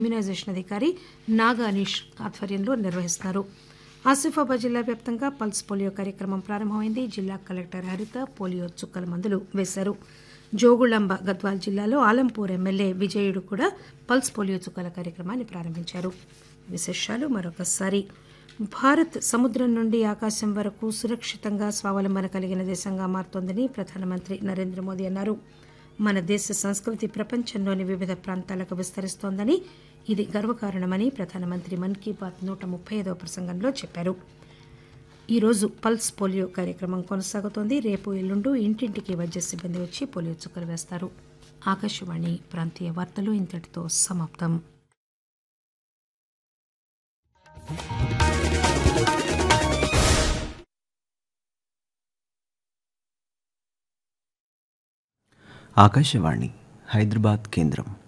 immunisation అధికారి నాగా అనీష్ ఆధ్వర్యంలో నిర్వహిస్తున్నారు ఆసిఫాబాద్ జిల్లా వ్యాప్తంగా పల్స్ పోలియో కార్యక్రమం ప్రారంభమైంది జిల్లా కలెక్టర్ హరిత పోలియో చుక్కల మందులు వేశారు జోగుళంబ గద్వాల్ జిల్లాలో ఆలంపూర్ ఎమ్మెల్యే విజయుడు కూడా పల్స్ పోలియో చుక్కల కార్యక్రమాన్ని ప్రారంభించారు విశేషాలు మరొకసారి భారత్ సముద్రం నుండి ఆకాశం వరకు సురక్షితంగా స్వావలంబన కలిగిన దేశంగా మారుతోందని ప్రధానమంత్రి నరేంద్ర మోదీ అన్నారు మన దేశ సంస్కృతి ప్రపంచంలోని వివిధ ప్రాంతాలకు విస్తరిస్తోందని ఇది గర్వకారణమని ప్రధానమంత్రి మన్ కీ బాత్ నూట ముప్పై ఐదవ ప్రసంగంలో చెప్పారు ఈరోజు పల్స్ పోలియో కార్యక్రమం కొనసాగుతోంది రేపు ఎల్లుండు ఇంటింటికి వైద్య సిబ్బంది వచ్చి పోలియో చుక్కలు వేస్తారు ఆకాశవాణి ప్రాంతీయ వార్తలు ఇంతటితో సమాప్తం ఆకాశవాణి హైదరాబాద్ కేంద్రం